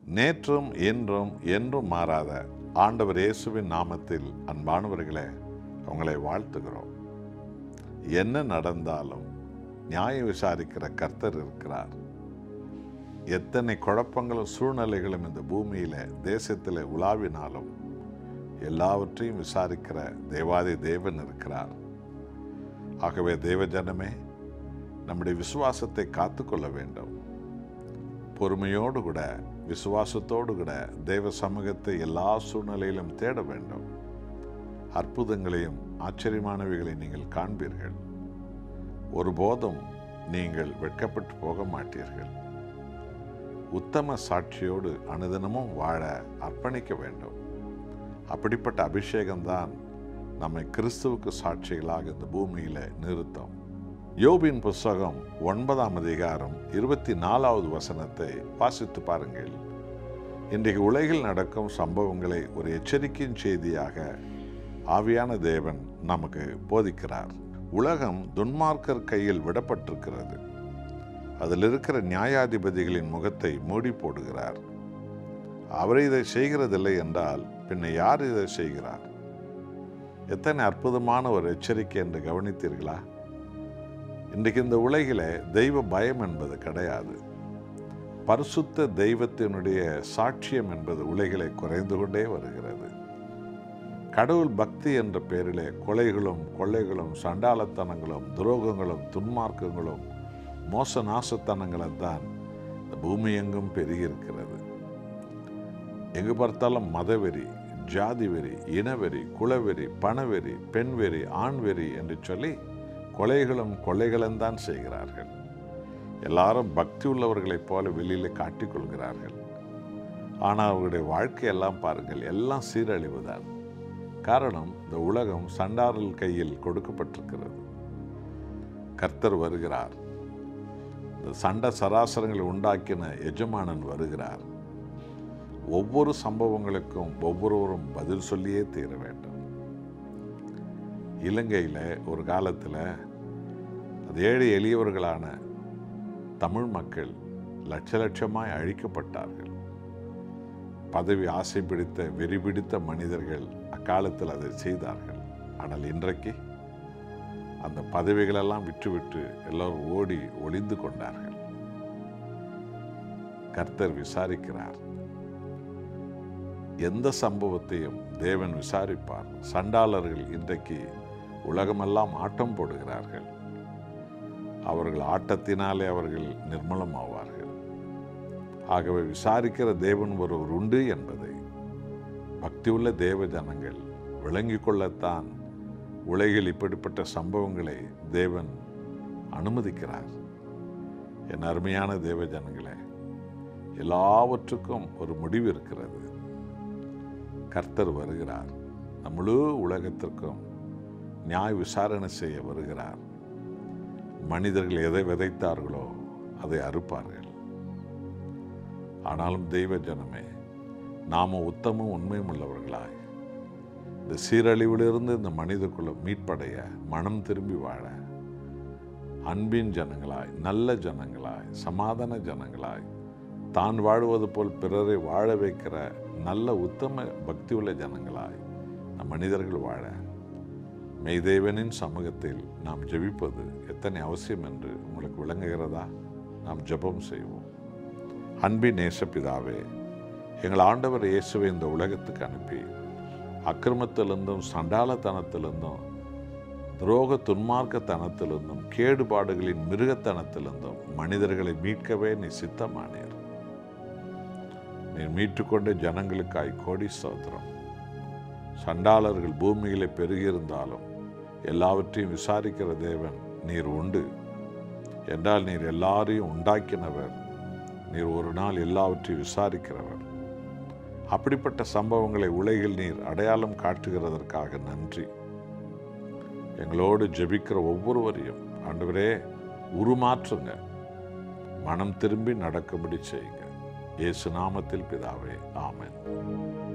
நேற்றும் இன்றும் என்றும் மாறாத ஆண்டவர் இயேசுவின் நாமத்தில் அன்பானவர்களே உங்களை வாழ்த்துகிறோம் என்ன நடந்தாலும் நியாயம் விசாரிக்கிற கர்த்தர் இருக்கிறார் எத்தனை குழப்பங்களும் சூழ்நிலைகளும் இந்த பூமியில தேசத்தில் உலாவினாலும் எல்லாவற்றையும் விசாரிக்கிற தேவாதி தேவன் இருக்கிறார் ஆகவே தேவஜனமே நம்முடைய விசுவாசத்தை காத்துக்கொள்ள வேண்டும் பொறுமையோடு கூட விசுவாசத்தோடு கூட தேவ சமூகத்தை எல்லா சூழ்நிலையிலும் தேட வேண்டும் அற்புதங்களையும் ஆச்சரியமானவைகளை நீங்கள் காண்பீர்கள் ஒருபோதும் நீங்கள் வெட்கப்பட்டு போக மாட்டீர்கள் உத்தம சாட்சியோடு அனுதினமும் வாழ அர்ப்பணிக்க வேண்டும் அப்படிப்பட்ட அபிஷேகம்தான் நம்மை கிறிஸ்துவுக்கு சாட்சிகளாக இந்த பூமியில நிறுத்தும் யோபின் புஸ்தகம் ஒன்பதாம் அதிகாரம் இருபத்தி நாலாவது வசனத்தை வாசித்து பாருங்கள் இன்றைக்கு உலகில் நடக்கும் சம்பவங்களை ஒரு எச்சரிக்கையின் செய்தியாக ஆவியான தேவன் நமக்கு போதிக்கிறார் உலகம் துன்மார்க்கர் கையில் விடப்பட்டிருக்கிறது அதில் இருக்கிற நியாயாதிபதிகளின் முகத்தை மூடி போடுகிறார் அவர் இதை செய்கிறதில்லை என்றால் பின்ன யார் இதை செய்கிறார் எத்தனை அற்புதமான ஒரு எச்சரிக்கை என்று கவனித்தீர்களா இன்றைக்கு இந்த உலகில தெய்வ பயம் என்பது கிடையாது பரிசுத்த தெய்வத்தினுடைய சாட்சியம் என்பது உலகிலே குறைந்து கொண்டே வருகிறது கடவுள் பக்தி என்ற பெயரிலே கொலைகளும் கொள்ளைகளும் சண்டாளத்தனங்களும் துரோகங்களும் துன்மார்க்கங்களும் மோச நாசத்தனங்களும் தான் இந்த பூமி எங்கும் பெருகியிருக்கிறது எங்கு பார்த்தாலும் மதவெறி ஜாதி வெறி இனவெறி குலவெறி பணவெறி பெண்வெறி ஆண்வெறி என்று சொல்லி கொலைகளும் கொலைகளும் தான் செய்கிறார்கள் எல்லாரும் பக்தி உள்ளவர்களைப் போல வெளியில் காட்டிக்கொள்கிறார்கள் ஆனால் அவர்களுடைய வாழ்க்கையெல்லாம் பாருங்கள் எல்லாம் சீரழிவு தான் காரணம் இந்த உலகம் சண்டாரல் கையில் கொடுக்கப்பட்டிருக்கிறது கர்த்தர் வருகிறார் இந்த சண்ட சராசரங்களை உண்டாக்கின எஜமானன் வருகிறார் ஒவ்வொரு சம்பவங்களுக்கும் ஒவ்வொருவரும் பதில் சொல்லியே தீர வேண்டும் இலங்கையில் ஒரு காலத்தில் அது ஏழை எளியவர்களான தமிழ் மக்கள் லட்ச லட்சமாய் அழிக்கப்பட்டார்கள் பதவி ஆசை பிடித்த வெறி பிடித்த மனிதர்கள் அக்காலத்தில் அதை செய்தார்கள் ஆனால் இன்றைக்கு அந்த பதவிகளெல்லாம் விட்டுவிட்டு எல்லோரும் ஓடி ஒளிந்து கொண்டார்கள் கர்த்தர் விசாரிக்கிறார் எந்த சம்பவத்தையும் தேவன் விசாரிப்பார் சண்டாளர்கள் இன்றைக்கு உலகமெல்லாம் ஆட்டம் போடுகிறார்கள் அவர்கள் ஆட்டத்தினாலே அவர்கள் நிர்மலமாவார்கள் ஆகவே விசாரிக்கிற தேவன் ஒருவர் உண்டு என்பதை பக்தியுள்ள தேவ ஜனங்கள் விளங்கிக் கொள்ளத்தான் உலகில் இப்படிப்பட்ட சம்பவங்களை தேவன் அனுமதிக்கிறார் என் அருமையான தேவ ஜனங்களே எல்லாவற்றுக்கும் ஒரு முடிவு இருக்கிறது கர்த்தர் வருகிறார் நம் முழு உலகத்திற்கும் நியாய விசாரணை செய்ய வருகிறார் மனிதர்கள் எதை விதைத்தார்களோ அதை அறுப்பார்கள் ஆனாலும் தெய்வ ஜனமே நாம உத்தமும் உண்மையும் உள்ளவர்களாய் இந்த சீரழிவிலிருந்து இந்த மனித குலம் மீட்படைய மனம் திரும்பி வாழ அன்பின் ஜனங்களாய் நல்ல ஜனங்களாய் சமாதான ஜனங்களாய் தான் வாழ்வது போல் பிறரை வாழ வைக்கிற நல்ல உத்தம பக்தி உள்ள ஜனங்களாய் நம் மனிதர்கள் வாழ மெய்தேவனின் சமூகத்தில் நாம் ஜெபிப்பது எத்தனை அவசியம் என்று உங்களுக்கு விளங்குகிறதா நாம் ஜெபம் செய்வோம் அன்பின் நேசப்பிதாவே எங்கள் ஆண்டவர் இயேசுவை இந்த உலகத்துக்கு அனுப்பி அக்கிரமத்திலிருந்தும் சண்டாளத்தனத்திலிருந்தும் துரோக துன்மார்க்கத்தனத்திலிருந்தும் கேடுபாடுகளின் மிருகத்தனத்திலிருந்தும் மனிதர்களை மீட்கவே நீ சித்தமானீர் நீ மீட்டுக்கொண்ட ஜனங்களுக்காய் கோடி ஸ்தோத்திரம் சண்டாளர்கள் பூமியிலே பெருகியிருந்தாலும் எல்லாவற்றையும் விசாரிக்கிற தேவன் நீர் உண்டு என்றால் நீர் எல்லாரையும் உண்டாக்கினவர் நீர் ஒரு நாள் எல்லாவற்றையும் விசாரிக்கிறவர் அப்படிப்பட்ட சம்பவங்களை உலகில் நீர் அடையாளம் காட்டுகிறதற்காக நன்றி எங்களோடு ஜெபிக்கிற ஒவ்வொருவரையும் ஆண்டவரே உருமாற்றுங்க மனம் திரும்பி நடக்கும்படி செய்யுங்க இயேசு நாமத்தில் பிதாவே ஆமென்